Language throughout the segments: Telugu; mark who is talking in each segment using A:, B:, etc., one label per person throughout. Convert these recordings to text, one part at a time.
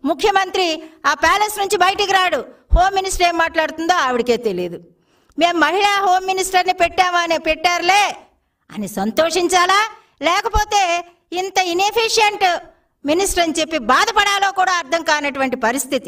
A: ముఖ్యమంత్రి ఆ ప్యాలెస్ నుంచి బయటికి రాడు హోమ్ మినిస్టర్ ఏం మాట్లాడుతుందో ఆవిడకే తెలియదు మేము మహిళా హోమ్ మినిస్టర్ని పెట్టామా అని పెట్టారులే అని సంతోషించాలా లేకపోతే ఇంత ఇన్ఎఫిషియంట్ మినిస్టర్ అని చెప్పి బాధపడాలో కూడా అర్థం కానటువంటి పరిస్థితి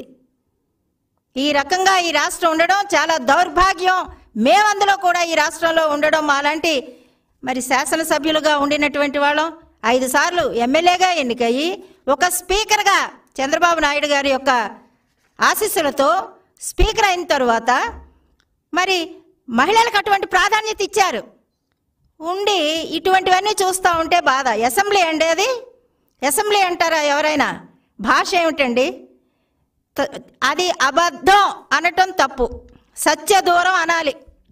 A: ఈ రకంగా ఈ రాష్ట్రం ఉండడం చాలా దౌర్భాగ్యం మేమందులో కూడా ఈ రాష్ట్రంలో ఉండడం మాలాంటి మరి శాసనసభ్యులుగా ఉండినటువంటి వాళ్ళం ఐదు సార్లు ఎమ్మెల్యేగా ఎన్నికయ్యి ఒక స్పీకర్గా చంద్రబాబు నాయుడు గారి యొక్క ఆశీస్సులతో స్పీకర్ అయిన తరువాత మరి మహిళలకు అటువంటి ప్రాధాన్యత ఇచ్చారు ఉండి ఇటువంటివన్నీ చూస్తూ ఉంటే బాధ అసెంబ్లీ అండి అది అసెంబ్లీ అంటారా ఎవరైనా భాష ఏమిటండి త- అది అబద్ధం అనటం తప్పు సత్య దూరం అనాలి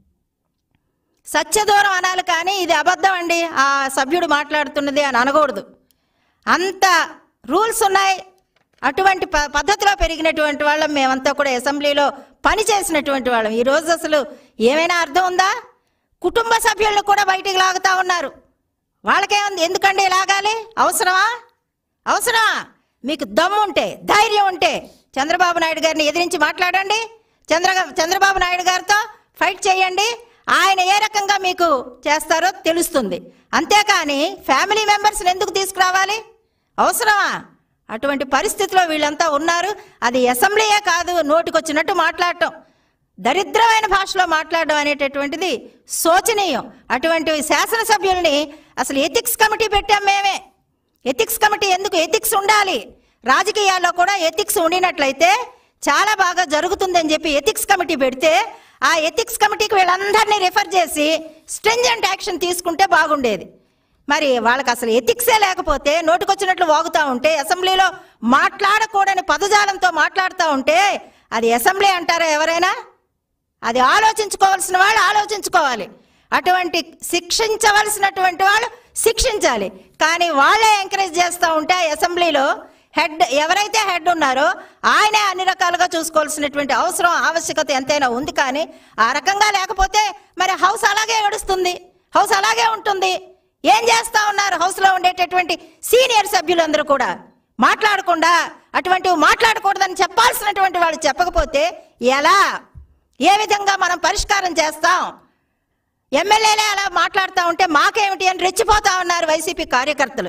A: సత్య దూరం అనాలి కానీ ఇది అబద్ధం అండి ఆ సభ్యుడు మాట్లాడుతున్నది అని అనకూడదు అంత రూల్స్ ఉన్నాయి అటువంటి ప పద్ధతిలో పెరిగినటువంటి వాళ్ళం మేమంతా కూడా అసెంబ్లీలో పని చేసినటువంటి వాళ్ళం ఈరోజు అసలు ఏమైనా అర్థం ఉందా కుటుంబ సభ్యులను కూడా బయటికి లాగుతా ఉన్నారు వాళ్ళకేముంది ఎందుకండి లాగాలి అవసరమా అవసరమా మీకు దమ్ము ఉంటే ధైర్యం ఉంటే చంద్రబాబు నాయుడు గారిని ఎదిరించి మాట్లాడండి చంద్ర చంద్రబాబు నాయుడు గారితో ఫైట్ చేయండి ఆయన ఏ రకంగా మీకు చేస్తారో తెలుస్తుంది అంతేకాని ఫ్యామిలీ మెంబర్స్ని ఎందుకు తీసుకురావాలి అవసరమా అటువంటి పరిస్థితిలో వీళ్ళంతా ఉన్నారు అది అసెంబ్లీయే కాదు నోటికొచ్చినట్టు మాట్లాడటం దరిద్రమైన భాషలో మాట్లాడడం అనేటటువంటిది శోచనీయం అటువంటి శాసనసభ్యుల్ని అసలు ఎథిక్స్ కమిటీ పెట్టాం మేమే ఎథిక్స్ కమిటీ ఎందుకు ఎథిక్స్ ఉండాలి రాజకీయాల్లో కూడా ఎథిక్స్ ఉండినట్లయితే చాలా బాగా జరుగుతుందని చెప్పి ఎథిక్స్ కమిటీ పెడితే ఆ ఎథిక్స్ కమిటీకి వీళ్ళందరినీ రిఫర్ చేసి స్ట్రింజెంట్ యాక్షన్ తీసుకుంటే బాగుండేది మరి వాళ్ళకి అసలు ఎథిక్సే లేకపోతే నోటికొచ్చినట్లు వాగుతూ ఉంటే అసెంబ్లీలో మాట్లాడకూడని పదజాలంతో మాట్లాడుతూ ఉంటే అది అసెంబ్లీ అంటారా ఎవరైనా అది ఆలోచించుకోవాల్సిన వాళ్ళు ఆలోచించుకోవాలి అటువంటి శిక్షించవలసినటువంటి వాళ్ళు శిక్షించాలి కానీ వాళ్ళే ఎంకరేజ్ చేస్తూ ఉంటే ఆ అసెంబ్లీలో హెడ్ ఎవరైతే హెడ్ ఉన్నారో ఆయనే అన్ని రకాలుగా చూసుకోవాల్సినటువంటి అవసరం ఆవశ్యకత ఎంతైనా ఉంది కానీ ఆ రకంగా లేకపోతే మరి హౌస్ అలాగే ఏడుస్తుంది హౌస్ అలాగే ఉంటుంది ఏం చేస్తా ఉన్నారు హౌస్లో ఉండేటటువంటి సీనియర్ సభ్యులందరూ కూడా మాట్లాడకుండా అటువంటివి మాట్లాడకూడదని చెప్పాల్సినటువంటి వాళ్ళు చెప్పకపోతే ఎలా ఏ విధంగా మనం పరిష్కారం చేస్తాం ఎమ్మెల్యేలే అలా మాట్లాడుతూ ఉంటే మాకేమిటి అని రెచ్చిపోతా ఉన్నారు వైసీపీ కార్యకర్తలు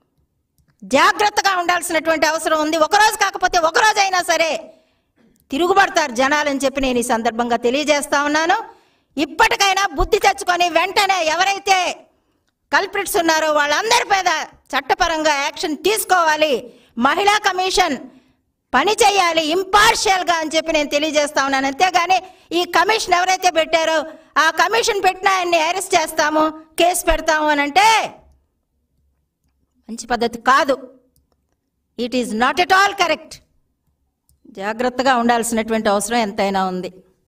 A: జాగ్రత్తగా ఉండాల్సినటువంటి అవసరం ఉంది ఒకరోజు కాకపోతే ఒకరోజు అయినా సరే తిరుగుబడతారు జనాలని చెప్పి నేను ఈ సందర్భంగా తెలియజేస్తా ఉన్నాను ఇప్పటికైనా బుద్ధి తెచ్చుకొని వెంటనే ఎవరైతే కల్ప్రిట్స్ ఉన్నారో వాళ్ళందరి మీద చట్టపరంగా యాక్షన్ తీసుకోవాలి మహిళా కమిషన్ పని చేయాలి ఇంపార్షియల్గా అని చెప్పి నేను తెలియజేస్తా ఉన్నాను అంతేగాని ఈ కమిషన్ ఎవరైతే పెట్టారో ఆ కమిషన్ పెట్టిన ఆయన్ని అరెస్ట్ చేస్తాము కేసు పెడతాము అని అంటే మంచి పద్ధతి కాదు it is not at all correct జాగ్రత్తగా ఉండాల్సినటువంటి అవసరం ఎంతైనా ఉంది